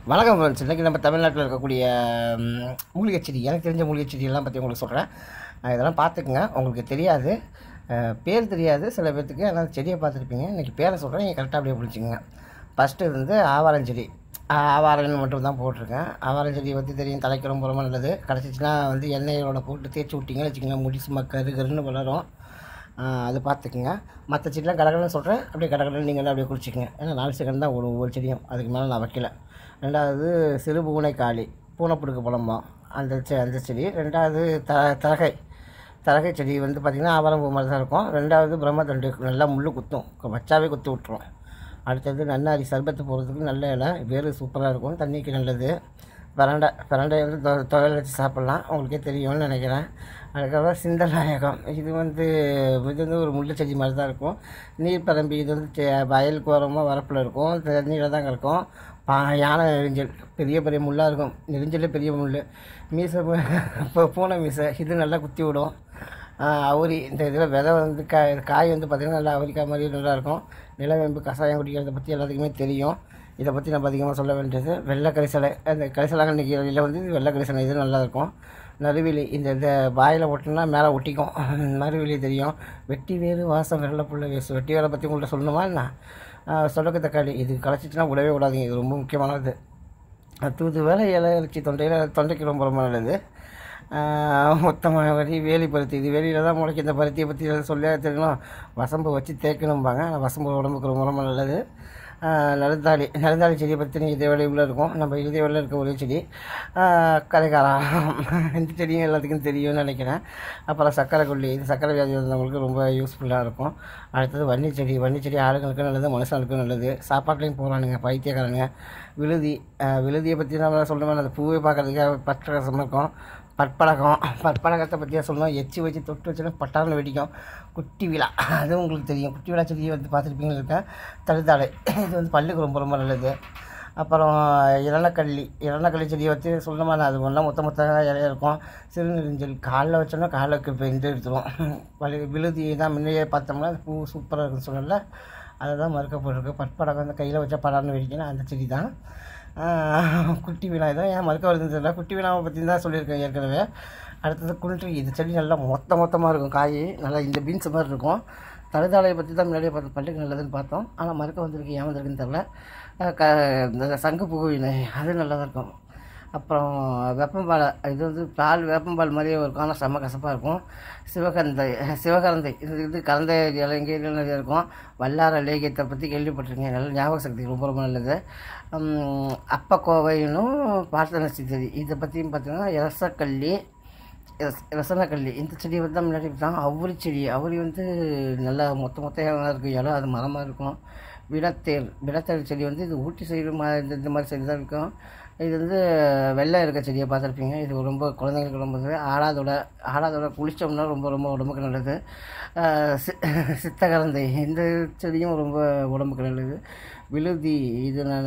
வணக்கம் ஃப்ரெண்ட்ஸ் இன்றைக்கி நம்ம தமிழ்நாட்டில் இருக்கக்கூடிய ம், மூலிகை செடி எனக்கு தெரிஞ்ச மூலிகை செடியெல்லாம் பற்றி உங்களுக்கு சொல்கிறேன் இதெல்லாம் பார்த்துக்குங்க உங்களுக்கு தெரியாது அஹ், பேர் தெரியாது சில பேர்த்துக்கு ஆனால் செடியை பார்த்துருப்பீங்க இன்றைக்கி பேரை சொல்கிறேன் நீங்கள் கரெக்டாக அப்படியே பிடிச்சிங்க ஃபஸ்ட்டு வந்து ஆவாரஞ்செடி ஆ- ஆவாரம்னு மட்டும் தான் போட்டிருக்கேன் ஆவாரஞ்செடி பற்றி தெரியும் தலைக்கு ரொம்ப ரொம்ப நல்லது கிடச்சிச்சின்னா வந்து எண்ணெயோட போட்டு தேய்ச்சி விட்டிங்கன்னு வச்சுக்கோங்களேன் முடி சும்மா கரு கருன்னு வளரும் ஆஹ் அது பார்த்துக்குங்க மற்ற செடிலாம் கடகடன்னு சொல்கிறேன் அப்படியே கடகடன்னு நீங்கள் அப்படியே குடிச்சிக்கங்க ஏன்னா நாலு செகண்ட் தான் ஒரு ஒரு செடியும் அதுக்கு மேலே நான் வைக்கல ரெண்டாவது சிறு பூனைக்காளி பூனைப்புடுக்கு புலம்பம் அந்த செ அந்த செடி ரெண்டாவது த தரகை தரகை செடி வந்து பார்த்திங்கன்னா ஆவாரம் பூ மாதிரி தான் இருக்கும் ரெண்டாவது பிரம்மதண்டு நல்லா முள் குத்தும் வச்சாவே குத்து விட்ரும் அடுத்தது நன்னாரி சர்பத்து போடுறதுக்கு நல்ல இலை வேறு சூப்பராக இருக்கும் தண்ணிக்கு நல்லது பிரண்டை பிரண்டை வந்து தொ- துவையல் வச்சு சாப்பிட்லாம் உங்களுக்கே தெரியும்னு நினைக்கிறேன் அதுக்கப்புறம் சிந்தநாயகம் இது வந்து இது வந்து ஒரு முள்ளு செடி மாதிரி தான் இருக்கும் நீர் பரம்பி இது வந்து செ- வயலுக்கு ஓரமாக வரப்பில் இருக்கும் தண்ணியில் தான் இருக்கும் பா யானை நெரிஞ்சல் பெரிய பெரிய முள்ளாக இருக்கும் நெரிஞ்சலே பெரிய முள் மீசை பு- இப்போ பூனை மீசை இது நல்லா குத்தி விடும் ஆஹ் அவுரி இந்த இதில் விதை வந்து காய் காய் வந்து பார்த்திங்கன்னா நல்லா அவரிக்காய் மாதிரி நல்லா இருக்கும் நிலவேம்பு கஷாயம் குடிக்கிறத பற்றி எல்லாத்துக்குமே தெரியும் இதை பற்றி நம்ம அதிகமாக சொல்ல வேண்டியது வெள்ளை கரிசலை அந்த கரிசலாங்க இதில் வந்து வெள்ளை கரிசலை இது நல்லா இருக்கும் நறுவிலி இந்த இந்த வாயில் ஒட்டினா மேலே ஒட்டிக்கும் நறுவிலி தெரியும் வெட்டி வேறு வாசம் வெள்ளை புள்ள வேசு வெட்டி வேலை பற்றி உங்கள்கிட்ட சொல்லணுமா என்ன ஆஹ் சொடக்கு தக்காளி இது களைச்சிச்சுன்னா விடவே விடாதீங்க இது ரொம்ப முக்கியமானது தூது வேலை இலை இறைச்சி தொண்டையில் தொண்டைக்கு ரொம்ப ரொம்ப நல்லது மொத்தமாக வரி வேலி பருத்தி இது வேலியில் தான் முளைக்கும் இந்த பருத்தியை பற்றி சொல்லியா தெரியணும் வசம்பு வச்சு தேய்க்கணும்பாங்க ஆனால் வசம்பு உடம்புக்கு ரொம்ப ரொம்ப நல்லது ஆஹ் நடுந்தாளி நடுந்தாளி செடியை பற்றி நீங்கள் இதே வேலையில் இருக்கும் நம்ம இதே வேலையில் இருக்க ஒரே செடி ஆஹ் கரைக்காரம் இந்த செடியும் எல்லாத்துக்கும் தெரியும்னு நினைக்கிறேன் அப்புறம் சக்கரை கொல்லி இது சக்கரை வியாதி வந்தவங்களுக்கு ரொம்ப யூஸ்ஃபுல்லாக இருக்கும் அடுத்தது வன்னி செடி வன்னி செடி ஆளுங்களுக்கும் நல்லது மனுஷனுக்கும் நல்லது சாப்பாட்லேயும் போகிறானுங்க பைத்தியக்காரங்க விழுதி ஆஹ் விழுதியை பற்றி நம்ம சொல்லணும் அந்த பூவை பார்க்கறதுக்கு பச்சை ரசமாக இருக்கும் பற்பழகம் பற்பழகத்தை பற்றியா சொல்லணும் எச்சி வச்சு தொட்டு வச்சுன்னா பட்டாரம் வெடிக்கும் குட்டி விழா அதுவும் உங்களுக்கு தெரியும் குட்டி விழா செடியை வந்து பார்த்துருப்பீங்கன்னு இருக்கேன் தழுதாழை இது வந்து பல்லுக்கு ரொம்ப ரொம்ப நல்லது அப்புறம் இரணக்கள்ளி இரணக்கள்ளி செடியை வச்சு சொல்லணுமா அது ஒன்றா மொத்த மொத்த இலையா இருக்கும் சிறுநெறிஞ்சல் காலில் வச்சோன்னா காலுக்கு பெண்டு எடுத்துரும் வலி விழுதி தான் முன்னையே பார்த்தோம்னா அது பூ சூப்பராக இருக்குன்னு சொல்லல அதை தான் மறுக்கப்பட்டிருக்கு பற்படகம் அந்த கையில் வச்சா படார்னு வெடிக்கணும் அந்த செடி தான் ஆஹ் குட்டி விழா இதான் ஏன் மறுக்க வருதுன்னு தெரியல குட்டி விழாவை பற்றி தான் சொல்லியிருக்கேன் ஏற்கனவே அடுத்தது குன்றி இது செடி நல்லா மொத்த மொத்தமாக இருக்கும் காய் நல்லா இந்த பீன்ஸ் மாதிரி இருக்கும் தழுதாலையை பற்றி தான் முன்னாடியே பார்த்து பல்லுக்கு நல்லதுன்னு பார்த்தோம் ஆனால் மறுக்க வந்திருக்கு ஏன் வந்திருக்குன்னு தெரில ஆஹ் க இந்த சங்கு பூவினை அது நல்லா தான் இருக்கும் அப்புறம் வேப்பம்பாலை இது வந்து பால் வேப்பம்பால் மாதிரியே இருக்கும் ஆனால் செம்ம கசப்பாக இருக்கும் சிவகந்தை சிவகரந்தை இது இது கரந்தை இலை எங்கே நிறைய இருக்கும் வல்லார லேகியத்தை பற்றி கேள்விப்பட்டிருக்கேன் நல்ல ஞாபக சக்தி ரொம்ப ரொம்ப நல்லது உம், அப்பக்கோவைன்னும் பார்த்தன சித்தரி இதை பற்றியும் பார்த்தீங்கன்னா ரசக்கல்லி ரஸ்- ரசனக்கல்லி இந்த செடி வந்து தான் முன்னாடி தான் அவுரி செடி அவுரி வந்து நல்லா மொத்த மொத்தையாக இருக்கும் இடம் அது மரமாக இருக்கும் விடத்தேர் விடத்தேர் செடி வந்து இது ஊட்டி சைடு மா இந்த இந்த மாதிரி செடி தான் இருக்கும் இது வந்து வெள்ளை இருக்க செடியை பார்த்துருப்பீங்க இது ரொம்ப குழந்தைங்களுக்கு ரொம்ப நல்லது ஆடாதோட ஆடாதோட குளித்தோம்னா ரொம்ப ரொம்ப உடம்புக்கு நல்லது ஆஹ் சி- சித்தகரந்தை இந்த செடியும் ரொம்ப உடம்புக்கு நல்லது விழுதி இது நான்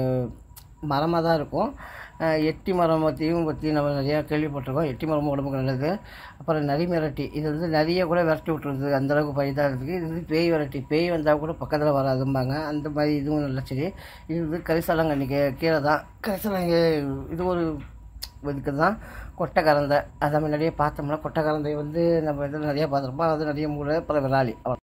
மரமாக தான் இருக்கும் அஹ் எட்டி மரம் பற்றியும் பற்றி நம்ம நிறையா கேள்விப்பட்டிருக்கோம் எட்டி மரமும் உடம்புக்கு நல்லது அப்புறம் நரி மிரட்டி இது வந்து நிறைய கூட விரட்டி விட்டுருது அந்தளவுக்கு பயிதாக இருக்குது இது வந்து பேய் விரட்டி பேய் வந்தால் கூட பக்கத்தில் வராதும்பாங்க அந்த மாதிரி இதுவும் நல்ல செடி இது வந்து கரிசலங்கண்ணிக்கு கீழே தான் கரிசலங்க இது ஒரு இதுக்கு தான் கொட்டை கரந்தை அதை முன்னாடியே பார்த்தோம்னா கொட்டை கரந்தை வந்து நம்ம இதில் நிறைய பார்த்துருப்போம் அது நிறைய மூளை அப்புறம் விராலி அவ்வளோ